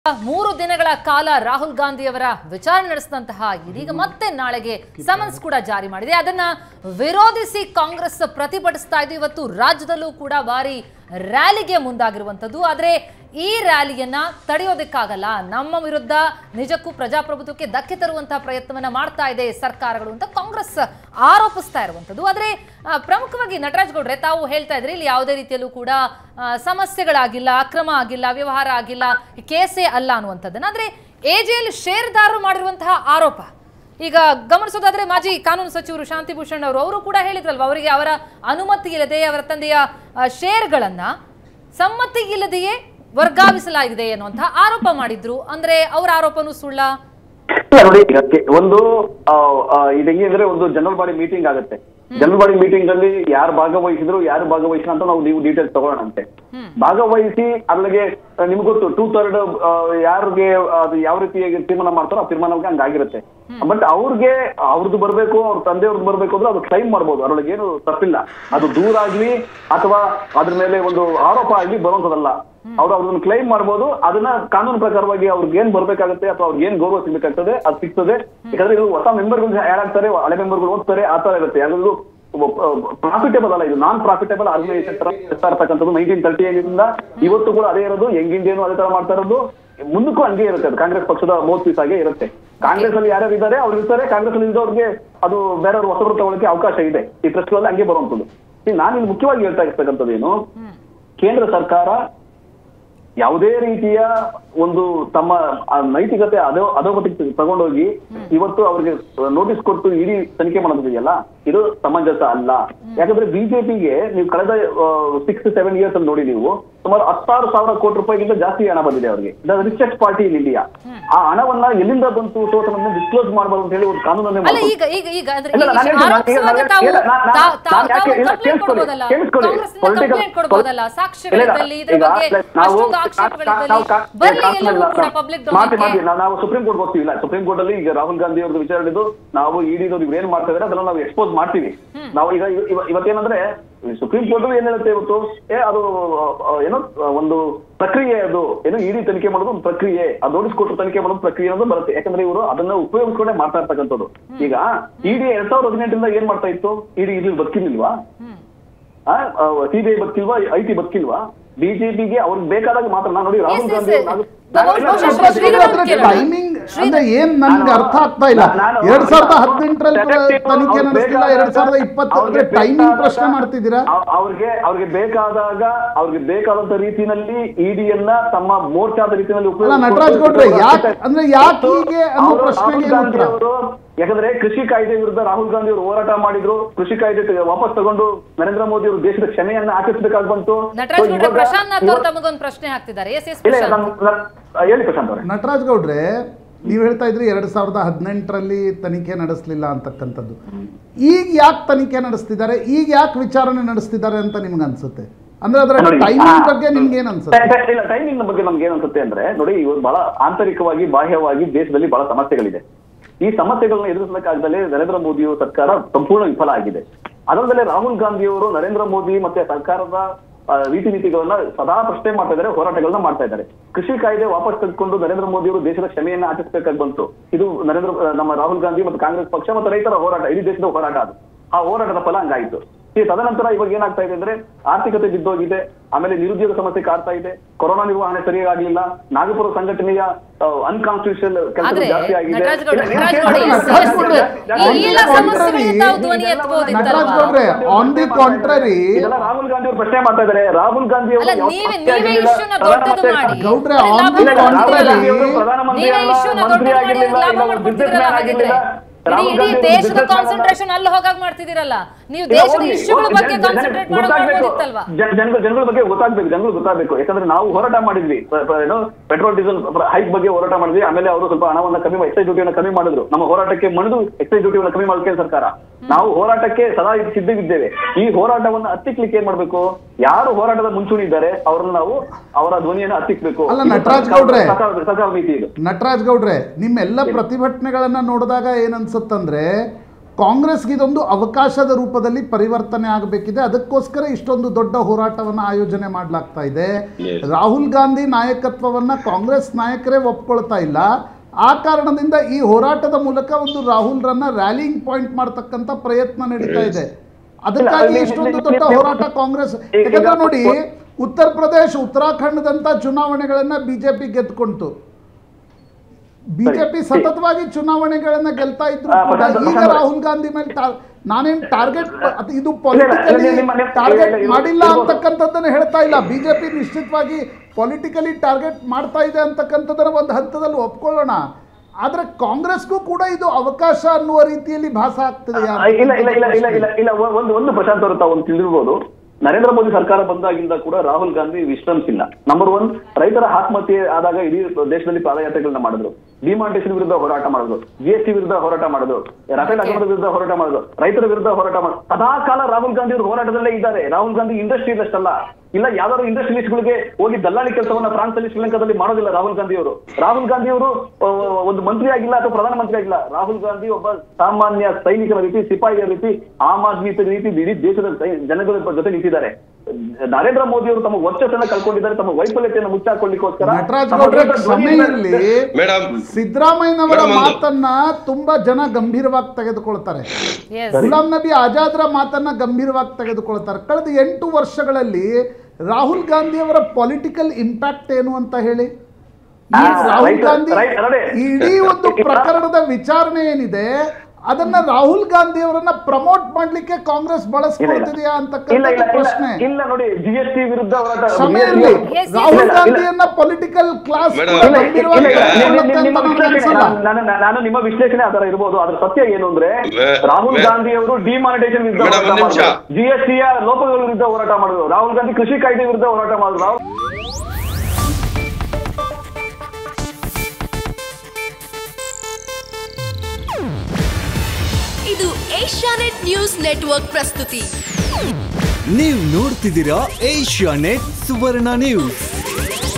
ಮೂರು ದಿನಗಳ ಕಾಲ ರಾಹುಲ್ ಗಾಂಧಿಯವರ ವಿಚಾರಣೆ ನಡೆಸಿದಂತಹ ಇದೀಗ ಮತ್ತೆ ನಾಳೆಗೆ ಸಮನ್ಸ್ ಕೂಡ ಜಾರಿ ಮಾಡಿದೆ ಅದನ್ನ ವಿರೋಧಿಸಿ ಕಾಂಗ್ರೆಸ್ ಪ್ರತಿಭಟಿಸ್ತಾ ಇದೆ ಇವತ್ತು ರಾಜ್ಯದಲ್ಲೂ ಕೂಡ ಭಾರಿ ರ್ಯಾಲಿಗೆ ಮುಂದಾಗಿರುವಂತದ್ದು ಆದ್ರೆ ಈ ರ್ಯಾಲಿಯನ್ನ ತಡೆಯೋದಕ್ಕಾಗಲ್ಲ ನಮ್ಮ ವಿರುದ್ಧ ನಿಜಕ್ಕೂ ಪ್ರಜಾಪ್ರಭುತ್ವಕ್ಕೆ ಧಕ್ಕೆ ತರುವಂತಹ ಪ್ರಯತ್ನವನ್ನ ಮಾಡ್ತಾ ಇದೆ ಸರ್ಕಾರಗಳು ಅಂತ ಕಾಂಗ್ರೆಸ್ ಆರೋಪಿಸ್ತಾ ಇರುವಂತದ್ದು ಆದ್ರೆ ಆ, ಪ್ರಮುಖವಾಗಿ ನಟರಾಜ್ ಗೌಡ್ರೆ ತಾವು ಹೇಳ್ತಾ ಇದ್ರಿ ಇಲ್ಲಿ ಯಾವುದೇ ರೀತಿಯಲ್ಲೂ ಕೂಡ ಆ, ಸಮಸ್ಯೆಗಳಾಗಿಲ್ಲ ಅಕ್ರಮ ಆಗಿಲ್ಲ ವ್ಯವಹಾರ ಆಗಿಲ್ಲ ಕೇಸೇ ಅಲ್ಲ ಅನ್ನುವಂಥದ್ದನ್ನ ಆದ್ರೆ ಎಜೆಎಲ್ ಷೇರ್ದಾರರು ಮಾಡಿರುವಂತಹ ಆರೋಪ ಈಗ ಗಮನಿಸೋದಾದ್ರೆ ಮಾಜಿ ಕಾನೂನು ಸಚಿವರು ಶಾಂತಿ ಭೂಷಣ್ ಅವರು ಅವರು ಕೂಡ ಹೇಳಿದ್ರಲ್ವ ಅವರಿಗೆ ಅವರ ಅನುಮತಿ ಇಲ್ಲದೆ ಅವರ ತಂದೆಯ ಆ, ಷೇರ್ಗಳನ್ನ ಸಮ್ಮತಿ ಇಲ್ಲದೆಯೇ ವರ್ಗಾವಿಸಲಾಗಿದೆ ಅನ್ನುವಂತಹ ಆರೋಪ ಮಾಡಿದ್ರು ಅಂದ್ರೆ ಅವರ ಆರೋಪನೂ ಸುಳ್ಳ ಇಲ್ಲ ನೋಡಿ ಈಗ ಕೆ- ಒಂದು ಆ, ಆ, ಇದು ಹೆಂಗೆ ಅಂದ್ರೆ ಒಂದು ಜನರಲ್ ಬಾಡಿ ಮೀಟಿಂಗ್ ಆಗುತ್ತೆ ಜನರಲ್ ಬಾಡಿ ಮೀಟಿಂಗ್ ಅಲ್ಲಿ ಯಾರು ಭಾಗವಹಿಸಿದ್ರು ಯಾರು ಭಾಗವಹಿಸಿಲ್ಲ ಅಂತ ನಾವು ನೀವು ಡೀಟೇಲ್ಸ್ ತಗೊಳ್ಳೋಣಂತೆ ಭಾಗವಹಿಸಿ ಅಲ್ಲಿಗೆ ನಿಮ್ಗೆ ಗೊತ್ತು ಟೂ ಥರ್ಡ್ ಯಾರಿಗೆ ಅದು ಯಾವ ರೀತಿ ತೀರ್ಮಾನ ಮಾಡ್ತಾರೋ ಆ ತೀರ್ಮಾನಕ್ಕೆ ಹಂಗಾಗಿರುತ್ತೆ ಬಟ್ ಅವ್ರಿಗೆ ಅವ್ರದ್ದು ಬರ್ಬೇಕು ಅವ್ರ ತಂದೆಯವ್ರದ್ದು ಬರ್ಬೇಕು ಅಂದ್ರೆ ಅದು ಕ್ಲೈಮ್ ಮಾಡ್ಬೋದು ಅದ್ರೊಳಗೆ ಏನು ತಪ್ಪಿಲ್ಲ ಅದು ದೂರ ಆಗ್ಲಿ ಅಥವಾ ಅದ್ರ ಮೇಲೆ ಒಂದು ಆರೋಪ ಆಗ್ಲಿ ಬರುವಂತದಲ್ಲ ಅವ್ರು ಅವ್ರನ್ನ ಕ್ಲೈಮ್ ಮಾಡ್ಬೋದು ಅದನ್ನ ಕಾನೂನು ಪ್ರಕಾರವಾಗಿ ಅವ್ರಿಗೆ ಏನ್ ಬರ್ಬೇಕಾಗುತ್ತೆ ಅಥವಾ ಅವ್ರಿಗೆ ಏನ್ ಗೌರವ ಸಿಗ್ಬೇಕಾಗ್ತದೆ ಅದು ಸಿಗ್ತದೆ ಯಾಕಂದ್ರೆ ಇದು ಹೊಸ ಮೆಂಬರ್ಗಳು ಯಾಡ್ ಆಗ್ತಾರೆ ಹಳೆ ಮೆಂಬರ್ಗಳು ಓದ್ತಾರೆ ಆ ತರ ಇರುತ್ತೆ ಯಾಕಂದ್ರೆ ಪ್ರಾಫಿಟೇಬಲ್ ಅಲ್ಲ ಇದು ನಾನ್ ಪ್ರಾಫಿಟೇಬಲ್ ಆರ್ಗನೈಸೇಷನ್ ತರ ಇರ್ತಾ ಇರ್ತಕ್ಕಂಥದ್ದು ನೈನ್ಟೀನ್ ತರ್ಟಿ ಇಂದ ಇವತ್ತು ಕೂಡ ಅದೇ ಇರೋದು ಯಂಗ್ ಇಂಡಿಯನ್ ಅದೇ ತರ ಮಾಡ್ತಾ ಇರೋದು ಮುಂದಕ್ಕೂ ಹಂಗೆ ಇರುತ್ತೆ ಅದು ಕಾಂಗ್ರೆಸ್ ಪಕ್ಷದ ಮೌತ್ ಪೀಸ್ ಆಗೇ ಇರುತ್ತೆ ಕಾಂಗ್ರೆಸ್ ಅಲ್ಲಿ ಯಾರ್ಯಾರು ಇದ್ದಾರೆ ಅವ್ರು ಇರ್ತಾರೆ ಕಾಂಗ್ರೆಸ್ ಅಲ್ಲಿ ಇದ್ದವ್ರಿಗೆ ಅದು ಬೇರೆಯವ್ರು ಹೊಸಬ್ರು ತಗೊಳಕ್ಕೆ ಅವಕಾಶ ಇದೆ ಈ ಟ್ರಸ್ಟ್ ಅಲ್ಲಿ ಹಂಗೆ ಬರುವಂತದ್ದು ನಾನು ಇಲ್ಲಿ ಮುಖ್ಯವಾಗಿ ಹೇಳ್ತಾ ಇರ್ತಕ್ಕಂಥದ್ದು ಏನು ಕೇಂದ್ರ ಸರ್ಕಾರ ಯಾವುದೇ ರೀತಿಯ ಒಂದು ತಮ್ಮ ಆ ನೈತಿಕತೆ ಅದೋ ಅಧೋಗತಿಗೆ ತಗೊಂಡೋಗಿ ಇವತ್ತು ಅವ್ರಿಗೆ ನೋಟಿಸ್ ಕೊಟ್ಟು ಇಡೀ ತನಿಖೆ ಮಾಡೋದಿದೆಯಲ್ಲ ಇದು ಸಮಂಜಸ ಅಲ್ಲ ಯಾಕಂದ್ರೆ ಬಿಜೆಪಿಗೆ ನೀವು ಕಳೆದ ಸಿಕ್ಸ್ ಸೆವೆನ್ ಇಯರ್ಸ್ ಅಲ್ಲಿ ನೋಡಿ ನೀವು ಸುಮಾರು ಹತ್ತಾರು ಸಾವಿರ ಕೋಟಿ ರೂಪಾಯಿಗಿಂತ ಜಾಸ್ತಿ ಹಣ ಬಂದಿದೆ ಅವರಿಗೆ the richest party in India ಆ ಹಣವನ್ನ ಎಲ್ಲಿಂದ ಬಂತು ಸೋತನನ್ನ ಡಿಸ್ಕ್ಲೋಸ್ ಮಾಡಬಾರ್ದು ಅಂತ ಹೇಳಿ ಒಂದು ಕಾನೂನನ್ನೇ ಅಲ್ಲ ಮಾಡ್ಬೋದು. ಈಗ ಈಗ ಈಗ ಅಂದ್ರೆ ಇಲ್ಲ, ಈಗ ನಾನು ಹೇಳ್ತೀನಿ, ನಾನು ಆರೋಪಿಸುವಾಗ ಹೇಳ್ತೀನಿ, ತಾವು- ಇಲ್ಲ, ನಾನು- ನಾನು- ತಾವು- ತಾವು- ನಾನು ಯಾಕೆ- ತಾವು ಇಲ್ಲ, complaint ಕೇಳಿಸ್ಕೊಳ್ಳಿ, ಕೊಡ್ಬೋದಲ್ಲ? ಕೇಳಿಸ್ಕೊಳ್ಳಿ. ಕಾಂಗ್ರೆಸ್ನಿಂದ Political- complaint ಕೊಡ್ಬೋದಲ್ಲ? ಇಲ್ಲ, ಸಾಕ್ಷ್ಯಗಳಿದ್ದಲ್ಲಿ ಇದ್ರ ಈಗ ಬಗ್ಗೆ ನಾವು ಅಷ್ಟೊಂದು ಆಕ್ಷೇಪಗಳಿದ್ದಲ್ಲಿ ನಾವು ಕಾ- ಬರ್ಲಿ ಕಾನೂನು ಎಲ್ಲವೂ ಇಲ್ಲ, ಕೂಡ ಸರ್. ಪಬ್ಲಿಕ್ ಮಾತಿ ಮಾತಿ ನಾವು- ನಾವು ಸುಪ್ರೀಂ ಕೋರ್ಟ್ ಹೋಗ್ತೀವಿ ಇಲ್ಲ ಸುಪ್ರೀಂ ಕೋರ್ಟ್ ಅಲ್ಲಿ ಈಗ ರಾಹುಲ್ ಗಾಂಧಿ ಅವ್ರದ್ದು ವಿಚಾರಣೆದು ನಾವು ಇಡಿದವ್ರು ಇವ್ರು ಏನ್ ಮಾಡ್ತಾ ಇದಾರೆ ಅದನ್ನ ನಾವು ಎಕ್ಸ್ಪೋಸ್ ಮಾಡ್ತೀವಿ ನಾವು ಈಗ ಇವ- ಇವ- ಇವತ್ತೇನಂದ್ರೆ ಸುಪ್ರೀಂ ಕೋರ್ಟ್ ಏನ್ ಹೇಳುತ್ತೆ ಇವತ್ತು ಏ ಅದು ಆ, ಏನೋ ಆ, ಒಂದು ಪ್ರಕ್ರಿಯೆ ಅದು ಏನು ಇಡಿ ತನಿಖೆ ಮಾಡೋದು ಒಂದು ಪ್ರಕ್ರಿಯೆ ಅದು ನೋಟಿಸ್ ಕೊಟ್ಟು ತನಿಖೆ ಮಾಡೋದು ಪ್ರಕ್ರಿಯೆ ಅನ್ನೋದು ಬರುತ್ತೆ ಯಾಕಂದ್ರೆ ಇವರು ಅದನ್ನ ಉಪಯೋಗಿಸ್ಕೊಂಡೇ ಮಾಡ್ತಾ ಇರ್ತಕ್ಕಂಥದ್ದು ಈಗ ಇಡಿ ಎರಡ್ ಸಾವಿರದ ಹದಿನೆಂಟರಿಂದ ಏನ್ ಮಾಡ್ತಾ ಇತ್ತು ಇಡಿ ಇಲ್ಲಿ ಬದುಕಿರ್ಲಿಲ್ವಾ ಸಿಬಿಐ ಬದುಕಿಲ್ವಾ ಐ ಟಿ ಬದುಕಿಲ್ವಾ ಬಿಜೆಪಿಗೆ ಅವ್ರಿಗೆ ಬೇಕಾದಾಗ ಮಾತ್ರ ನಾನು ನೋಡಿ ರಾಹುಲ್ yes, ಗಾಂಧಿ yes. ನಾನು- ಬಹುಶಃ ಇಲ್ಲ, ಬಹುಶಃ ನಾನು- ಶ್ರೀಧರ್ ಅವ್ರು ಕೇಳೋಣ. ಟೈಮಿಂಗ್ ಅಂದ್ರೆ ಏನ್ ನನ್ಗೆ ಅರ್ಥ ಆಗ್ತಾ ಇಲ್ಲ ನಾನು- ಎರಡ್ ಸಾವಿರದ ನಾನು- ಹದಿನೆಂಟರಲ್ಲಿ detective ತನಿಖೆ ಅವ್ರು ನಡೆಸ್ತಿಲ್ಲ ಬೇಕಾದಾಗ ಎರಡ್ ಸಾವಿರದ ಇಪ್ಪತ್ತು ಅವ್ರಿಗೆ ಟೈಮಿಂಗ್ ಬೇಕಾದಾಗ ಪ್ರಶ್ನೆ ಮಾಡ್ತಿದ್ದೀರಾ ಅವ್- ಅವ್ರಿಗೆ ಅವ್ರಿಗೆ ಬೇಕಾದಾಗ ಅವ್ರಿಗೆ ಬೇಕಾದಂತ ರೀತಿಯಲ್ಲಿ ಇಡಿಯನ್ನ ತಮ್ಮ ಮೋರ್ಚಾದ ರೀತಿಯಲ್ಲಿ ಅಲ್ಲ, ನಟರಾಜ್ ಗೌಡ್ರೆ, ಯಾಕ್- ಅಂದ್ರೆ ಯಾಕ್ ಹೀಗೆ ಅನ್ನೋ ಅವರು ಪ್ರಶ್ನೆಗೆ ರಾಹುಲ್ ಗಾಂಧಿ ಉತ್ತರ. ಅವರು ಯಾಕಂದ್ರೆ ಕೃಷಿ ಕಾಯ್ದೆ ವಿರುದ್ಧ ರಾಹುಲ್ ಗಾಂಧಿ ಅವರು ಹೋರಾಟ ಮಾಡಿದ್ರು ಕೃಷಿ ಕಾಯ್ದೆ ತ- ವಾಪಸ್ ತಗೊಂಡು ನರೇಂದ್ರ ಮೋದಿ ಅವರು ದೇಶದ ಕ್ಷಮೆಯನ್ನ ಆಚರಿಸಬೇಕಾಗಿ ಬಂತು ನಟರಾಜ್ So ಗೌಡ್ರೆ ಇವಾಗ- ಪ್ರಶಾಂತ್ ನಾಥ್ ಅವ್ರು ಇವಾಗ- ತಮಗೊಂದು ಪ್ರಶ್ನೆ ಹಾಕ್ತಿದ್ದಾರೆ ಎಸ್ ಎಸ್ ಇಲ್ಲ ಪ್ರಶಾಂತ್ ನನ್- ನನ್- ಹೇಳಿ ಪ್ರಶಾಂತ್ ಅವರೇ ನಟರಾಜ್ ಗೌಡ್ರೆ ನೀವು ಹೇಳ್ತಾ ಇದ್ರಿ ಎರಡ್ ಸಾವಿರದ ಹದಿನೆಂಟರಲ್ಲಿ ತನಿಖೆ ನಡೆಸಲಿಲ್ಲ ಅಂತಕ್ಕಂಥದ್ದು ಈಗ ಯಾಕೆ ತನಿಖೆ ನಡೆಸ್ತಿದ್ದಾರೆ ಈಗ ಯಾಕೆ ವಿಚಾರಣೆ ನಡೆಸ್ತಿದ್ದಾರೆ ಅಂತ ನಿಮ್ಗೆ ಅನ್ಸುತ್ತೆ ಅಂದ್ರೆ ಅದರ ನೋಡಿ, ಟೈಮಿಂಗ್ ಆ- ಬಗ್ಗೆ ನಿಮ್ಗೆ ಏನ್ ಅನ್ಸುತ್ತೆ ಟೈ- ಟೈ- ಇಲ್ಲ ಟೈಮಿಂಗ್ ಬಗ್ಗೆ ನಮ್ಗೆ ಏನ್ ಅನ್ಸುತ್ತೆ ಅಂದ್ರೆ ನೋಡಿ ಇವತ್ತು ಬಹಳ ಆಂತರಿಕವಾಗಿ ಬಾಹ್ಯವಾಗಿ ದೇಶದಲ್ಲಿ ಬಹಳ ಸಮಸ್ಯೆಗಳಿದೆ ಈ ಸಮಸ್ಯೆಗಳನ್ನ ಎದುರಿಸಲಿಕ್ಕಾಗದಲ್ಲೇ ನರೇಂದ್ರ ಮೋದಿ ಸರ್ಕಾರ ಸಂಪೂರ್ಣ ವಿಫಲ ಆಗಿದೆ ಅದಲ್ಲದೆ ರಾಹುಲ್ ಗಾಂಧಿ ಅವರು ನರೇಂದ್ರ ಮೋದಿ ಮತ್ತೆ ಸರ್ಕಾರದ ಆ, ರೀತಿ ನೀತಿಗಳನ್ನ ಸದಾ ಪ್ರಶ್ನೆ ಮಾಡ್ತಾ ಇದ್ದಾರೆ ಹೋರಾಟಗಳನ್ನ ಮಾಡ್ತಾ ಇದ್ದಾರೆ ಕೃಷಿ ಕಾಯ್ದೆ ವಾಪಸ್ ತೆಗೆದುಕೊಂಡು ನರೇಂದ್ರ ಮೋದಿ ಅವರು ದೇಶದ ಕ್ಷಮೆಯನ್ನ ಆಚರಿಸಬೇಕಾಗಿ ಬಂತು ಇದು ನರೇಂದ್ರ ನಮ್ಮ ರಾಹುಲ್ ಗಾಂಧಿ ಮತ್ತು ಕಾಂಗ್ರೆಸ್ ಪಕ್ಷ ಮತ್ತು ರೈತರ ಹೋರಾಟ ಇಡೀ ದೇಶದ ಹೋರಾಟ ಅದು ಆ ಹೋರಾಟದ ಫಲ ಹಂಗಾಯಿತು ಈ ತದನಂತರ ಇವಾಗ ಏನಾಗ್ತಾ ಇದೆ ಅಂದ್ರೆ ಆರ್ಥಿಕತೆ ಬಿದ್ದೋಗಿದೆ ಆಮೇಲೆ ನಿರುದ್ಯೋಗ ಸಮಸ್ಯೆ ಕಾಡ್ತಾ ಇದೆ ಕೊರೋನಾ ನಿರ್ವಹಣೆ ಸರಿಯಾಗಲಿಲ್ಲ ನಾಗಪುರ ಸಂಘಟನೆಯ ಅನ್ಕಾನ್ಸ್ಟಿಟ್ಯೂಷನ್ ಕೆಲಸ ಆದ್ರೆ ಜಾಸ್ತಿ ಆಗಿದೆ ನಟರಾಜ್ ಗೌಡ್ರೆ, ಇಲ್ಲ, ನಟರಾಜ್ ಇಲ್ಲ, ಗೌಡ್ರೆ, ಇಲ್ಲ, yes, yes, ಇಲ್ಲ, yes. ಈ ಎಲ್ಲ ಇಲ್ಲ, ಸಮಸ್ಯೆಗಳಿಗೆ ತಾವು ಧ್ವನಿ ಎತ್ತಬಹುದಿತ್ತಲ್ವಾ? ನಟರಾಜ್ ಗೌಡ್ರೆ, on the contrary, ಇದೆಲ್ಲ ರಾಹುಲ್ ಗಾಂಧಿ ಅವರು ಪ್ರಶ್ನೆ ಮಾಡ್ತಾ ಇದ್ದಾರೆ ರಾಹುಲ್ ಗಾಂಧಿ ಅವರು ಅಲ್ಲ ಯಾವ ನೀವೇ ಸಮಸ್ಯೆ ನೀವೇ ಆಗಿರ್ಲಿಲ್ಲ, ಇಶ್ಯೂನ ದೊಡ್ಡದು ಪ್ರಧಾನಮಂತ್ರಿ- ಮಾಡಿ ಗೌಡ್ರೆ, ಅಲ್ಲಿ on ಲಾಭ the ಇಲ್ಲ, ಇಲ್ಲ, ರಾಹುಲ್ ಮಾಡ್ಕೊಡ್ತೀರಲ್ಲ. ಗಾಂಧಿ ಅವರು ಪ್ರಧಾನಮಂತ್ರಿ ನೀವೇ ಅಲ್ಲ, ಇಶ್ಯೂನ ಮಂತ್ರಿ ದೊಡ್ಡದು ಮಾಡಿ ಆಗಿರ್ಲಿಲ್ಲ, ಲಾಭ ಇಲ್ಲ, ಮಾಡ್ಕೊಡ್ತೀರಲ್ಲ businessman ಹಾಗಿದ್ರೆ ಆಗಿರ್ಲಿಲ್ಲ. ಇಡೀ ರಾಹುಲ್ ಇಡೀ ಗಾಂಧಿ ದೇಶದ businessman ಕಾನ್ಸಂಟ್ರೇಷನ್ ಅಲ್ಲಿ ಹೋಗಾಗ್ ಮಾಡ್ತಿದ್ದೀರಲ್ಲ ನೀವು ಇಲ್ಲ, ದೇಶದ ಹೋಗ್ಲಿ, ಇಶ್ಯೂಗಳ ಹೋಗ್ಲಿ, ಬಗ್ಗೆ ಜನ- ಜನ- ಕಾನ್ಸಂಟ್ರೇಟ್ ಮಾಡಕ್ ಗೊತ್ತಾಗ್ಬೇಕು. ಮಾಡ್ಬೋದಿತ್ತಲ್ವಾ ಜನ- ಜನಗಳ ಜನಗಳ ಬಗ್ಗೆ ಗೊತ್ತಾಗ್ಬೇಕು ಜನಗಳು ಗೊತ್ತಾಗ್ಬೇಕು ಯಾಕಂದ್ರೆ ನಾವು ಹೋರಾಟ ಮಾಡಿದ್ವಿ ಪ- ಪ- ಏನು ಪೆಟ್ರೋಲ್ ಡೀಸೆಲ್ ಹೈಕ್ ಬಗ್ಗೆ ಹೋರಾಟ ಮಾಡಿದ್ವಿ ಆಮೇಲೆ ಅವರು ಸ್ವಲ್ಪ ಹಣವನ್ನ ಕಮ್ಮಿ ಎಕ್ಸೈಸ್ ಡ್ಯೂಟಿಯನ್ನು ಕಮ್ಮಿ ಮಾಡಿದ್ರು ನಮ್ಮ ಹೋರಾಟಕ್ಕೆ ಮಣಿದು ಎಕ್ಸೈಸ್ ಡ್ಯೂಟಿಯನ್ನು ಕಮ್ಮಿ ಮಾಡೋಕೆ ಸರ್ಕಾರ ನಾವು ಹೋರಾಟಕ್ಕೆ ಸದಾ ಸಿದ್ಧವಿದ್ದೇವೆ ಈ ಹೋರಾಟವನ್ನ ಹತ್ತಿಕ್ಲಿಕ್ಕೆ ಏನ್ ಮಾಡ್ಬೇಕು ಯಾರು ಹೋರಾಟದ ಮುಂಚೂಣಿ ಇದ್ದಾರೆ ಅವ್ರನ್ನ ನಾವು ಅವರ ಧ್ವನಿಯನ್ನು ಹತ್ತಿಕ್ಬೇಕು ಅಲ್ಲ, ಇದು ನಟರಾಜ್ ಸರ್ಕಾರ- ಗೌಡ್ರೆ. ಸರ್ಕಾರ- ಸರ್ಕಾರ ನೀತಿ ಇದು ನಟರಾಜ್ ಗೌಡ್ರೆ ನಿಮ್ಮೆಲ್ಲ ಪ್ರತಿಭಟನೆಗಳನ್ನ ನೋಡಿದಾಗ ಏನನ್ಸುತ್ತಂದ್ರೆ ಕಾಂಗ್ರೆಸ್ಗೆ ಇದೊಂದು ಅವಕಾಶದ ರೂಪದಲ್ಲಿ ಪರಿವರ್ತನೆ ಆಗಬೇಕಿದೆ ಅದಕ್ಕೋಸ್ಕರ ಇಷ್ಟೊಂದು ದೊಡ್ಡ ಹೋರಾಟವನ್ನು ಆಯೋಜನೆ ಮಾಡಲಾಗ್ತಾ ಇದೆ Yes. ರಾಹುಲ್ ಗಾಂಧಿ ನಾಯಕತ್ವವನ್ನು ಕಾಂಗ್ರೆಸ್ ನಾಯಕರೇ ಒಪ್ಕೊಳ್ತಾ ಇಲ್ಲ ಆ ಕಾರಣದಿಂದ ಈ ಹೋರಾಟದ ಮೂಲಕ ಒಂದು ರಾಹುಲ್ರನ್ನ ರ್ಯಾಲಿಂಗ್ ಪಾಯಿಂಟ್ ಮಾಡ್ತಕ್ಕಂಥ ಪ್ರಯತ್ನ ನಡೀತಾ ಇದೆ ಅದಕ್ಕಾಗಿ ಇಲ್ಲ, ಇಷ್ಟೊಂದು ನೀವು- ದೊಡ್ಡ ನೀವು- ಹೋರಾಟ ಕಾಂಗ್ರೆಸ್ ಈಗ- ಯಾಕಂದ್ರೆ ನೋಡಿ ಉತ್ತರ ಪ್ರದೇಶ ಉತ್ತರಾಖಂಡದಂತ ಚುನಾವಣೆಗಳನ್ನ ಬಿಜೆಪಿ ಗೆದ್ದುಕೊಂತು ಬಿಜೆಪಿ ಸತತವಾಗಿ ಚುನಾವಣೆಗಳನ್ನ ಗೆಲ್ತಾ ಇದ್ರು ಆ, ಕೂಡ ಪ್ರಶಾಂತ್- ಈಗ ಪ್ರಶಾಂತ್ ರಾಹುಲ್ ಗಾಂಧಿ ಮೇಲೆ ಟಾ- ನಾನೇನ್ ಟಾರ್ಗೆಟ್ ಇದು ಇಲ್ಲ, ಪೊಲಿಟಿಕಲಿ ಇಲ್ಲ, ನಿಮ್ಮ- ನಿಮ್ಮ- ಟಾರ್ಗೆಟ್ ಇಲ್ಲ, ಇಲ್ಲ, ಮಾಡಿಲ್ಲ ಇರ್ಬೋದು. ಅಂತಕ್ಕಂಥದ್ದನ್ನ ಹೇಳ್ತಾ ಇಲ್ಲ ಬಿಜೆಪಿ ನಿಶ್ಚಿತವಾಗಿ ಪೊಲಿಟಿಕಲಿ ಟಾರ್ಗೆಟ್ ಮಾಡ್ತಾ ಇದೆ ಅಂತಕ್ಕಂಥದ್ದನ್ನ ಒಂದು ಹಂತದಲ್ಲಿ ಒಪ್ಕೊಳ್ಳೋಣ ಆದ್ರೆ ಕಾಂಗ್ರೆಸ್ಗೂ ಕೂಡ ಇದು ಅವಕಾಶ ಅನ್ನುವ ರೀತಿಯಲ್ಲಿ ಭಾಸ ಆಗ್ತಿದೆಯಾ ಆ, ಇಲ್ಲ ಇಲ್ಲ ಇಲ್ಲ ಇಲ್ಲ ಇಲ್ಲ ಇಲ್ಲ ಒ- ಒಂದು ಒಂದು ಪ್ರಶಾಂತ್ ಅವರು ತಾವು ಒಂದು ತಿಳಿದಿರ್ಬೋದು ನರೇಂದ್ರ ಮೋದಿ ಸರ್ಕಾರ ಬಂದಾಗಿಂದ ಕೂಡ ರಾಹುಲ್ ಗಾಂಧಿ ವಿಶ್ರಮಿಸಿಲ್ಲ ನಂಬರ್ ಒನ್ ರೈತರ ಆತ್ಮಹತ್ಯೆ ಆದಾಗ ಇಡೀ ದೇಶದಲ್ಲಿ ಪಾದಯಾತ್ರೆಗಳನ್ನ ಮಾಡಿದ್ರು ಡಿಮಾಂಟೇಷನ್ ವಿರುದ್ಧ ಹೋರಾಟ ಮಾಡಿದ್ರು ಜಿ ಎಸ್ ಟಿ ವಿರುದ್ಧ ಹೋರಾಟ ಮಾಡಿದ್ರು ರಫೇಲ್ ಹಗರಣದ ವಿರುದ್ಧ ಹೋರಾಟ ಮಾಡಿದ್ರು ರೈತರ ವಿರುದ್ಧ ಹೋರಾಟ ಮಾಡಿದ್ರು ಸದಾ ಕಾಲ ರಾಹುಲ್ ಗಾಂಧಿ ಅವರು ಹೋರಾಟದಲ್ಲೇ ಇದ್ದಾರೆ ರಾಹುಲ್ ಗಾಂಧಿ ಇಂಡಸ್ಟ್ರಿಯಲಿಸ್ಟ್ ಅಲ್ಲ ಇಲ್ಲ ಯಾವ್ದಾದ್ರು ಇಂಡಸ್ಟ್ರಿಯಲಿಸ್ಟ್ಗಳಿಗೆ ಹೋಗಿ ದಲ್ಲಾಳಿ ಕೆಲಸವನ್ನ ಫ್ರಾನ್ಸ್ ಅಲ್ಲಿ ಶ್ರೀಲಂಕಾದಲ್ಲಿ ಮಾಡೋದಿಲ್ಲ ರಾಹುಲ್ ಗಾಂಧಿ ಅವರು ರಾಹುಲ್ ಗಾಂಧಿ ಅವರು ಆ, ಒಂದು ಮಂತ್ರಿ ಆಗಿಲ್ಲ ಅಥವಾ ಪ್ರಧಾನಮಂತ್ರಿ ಆಗಿಲ್ಲ ರಾಹುಲ್ ಗಾಂಧಿ ಒಬ್ಬ ಸಾಮಾನ್ಯ ಸೈನಿಕರ ರೀತಿ ಸಿಪಾಯಿಯ ರೀತಿ ಆಮ್ ಆದ್ಮಿ ರೀತಿ ಇಡೀ ದೇಶದ ಸೈ- ಜನಗಳ ಜೊತೆ ನಿಂತಿದ್ದಾರೆ ನರೇಂದ್ರ ಮೋದಿ ಅವರು ತಮ್ಮ ವರ್ಚಸ್ಸನ್ನ ಕಳ್ಕೊಂಡಿದ್ದಾರೆ ತಮ್ಮ ವೈಫಲ್ಯತೆಯನ್ನು ಮುಚ್ಚಾಕೊಳ್ಳಿಕ್ಕೋಸ್ಕರ ನಟರಾಜ್ ತಮ್ಮ ಗೌಡ್ರೆ ದೊಡ್ಡ ಕ್ಷಮೆ ಧ್ವನಿಯಿಂದ- ಇರಲಿ ಮೇಡಮ್ ಸಿದ್ದರಾಮಯ್ಯನವರ ಮೇಡಮ್ ಒಂದು- ಮಾತನ್ನ ತುಂಬಾ ಜನ ಗಂಭೀರವಾಗಿ ತೆಗೆದುಕೊಳ್ತಾರೆ Yes. ಗುಲಾಂ ನಬಿ ಆಜಾದ್ರ ಮಾತನ್ನ ಗಂಭೀರವಾಗಿ ತೆಗೆದುಕೊಳ್ತಾರೆ ಕಳೆದ ಎಂಟು ವರ್ಷಗಳಲ್ಲಿ ರಾಹುಲ್ ಗಾಂಧಿ ಅವರ ಪೊಲಿಟಿಕಲ್ ಇಂಪ್ಯಾಕ್ಟ್ ಏನು ಅಂತ ಹೇಳಿ ಈ ಆ, ರಾಹುಲ್ right, ಗಾಂಧಿ right, ಅದೇ. ಈ ಇಡೀ ಒಂದು ಪ್ರಕರಣದ ವಿಚಾರಣೆ ಏನಿದೆ ಅದನ್ನ ರಾಹುಲ್ ಗಾಂಧಿ ಅವರನ್ನ ಪ್ರಮೋಟ್ ಮಾಡ್ಲಿಕ್ಕೆ ಕಾಂಗ್ರೆಸ್ ಬಳಸ್ಕೊಳ್ತಿದೆಯಾ ಇಲ್ಲ ಅಂತಕ್ಕಂಥ ಇಲ್ಲ ಇಲ್ಲ ಪ್ರಶ್ನೆ ಇಲ್ಲ ನೋಡಿ ಜಿ ಎಸ್ ಟಿ ವಿರುದ್ಧ ಹೋರಾಟ ಕ್ಷಮೆ GST ಇರಲಿ Yes, yes. ರಾಹುಲ್ ಇಲ್ಲ, ಗಾಂಧಿಯನ್ನ ಪೊಲಿಟಿಕಲ್ ಕ್ಲಾಸ್ ಮೇಡಮ್, ಇಲ್ಲ, ಇಲ್ಲ, ಗಂಭೀರವಾಗಿ ಇಲ್ಲ, ಇಲ್ಲ, ತೆಗೆದುಕೊಳ್ಳುತ್ತೆ ನಿಮ್ಮ ಅಂತ ನನಗೆ ವಿಶ್ಲೇಷಣೆ ಅನ್ಸಲ್ಲ. ನಾನು- ನಾನು ನಾನು ನಿಮ್ಮ ವಿಶ್ಲೇಷಣೆ ಆತರ ಇರ್ಬೋದು ಅದ್ರ ಸತ್ಯ ಏನು ಅಂದ್ರೆ ಮೇ- ರಾಹುಲ್ ಮೇ- ಗಾಂಧಿ ಅವರು ಡಿಮಾನಿಟೇಷನ್ ವಿರುದ್ಧ ಮೇಡಮ್, ಹೋರಾಟ ಒಂದ್ ನಿಮಿಷ. ಮಾಡಿದ್ರು ಜಿ ಎಸ್ ಟಿಯ ಲೋಪಗಳ ವಿರುದ್ಧ ಹೋರಾಟ ಮಾಡಿದ್ರು ರಾಹುಲ್ ಗಾಂಧಿ ಕೃಷಿ ಕಾಯ್ದೆ ವಿರುದ್ಧ ಹೋರಾಟ ಮಾಡಿದ್ರು ರಾಹುಲ್ ಇದು ಏಷ್ಯಾನೆಟ್ ನ್ಯೂಸ್ ನೆಟ್ವರ್ಕ್ ಪ್ರಸ್ತುತಿ ನೀವು ನೋಡ್ತಿದ್ದೀರಾ ಏಷ್ಯಾ ನೆಟ್ ಸುವರ್ಣ ನ್ಯೂಸ್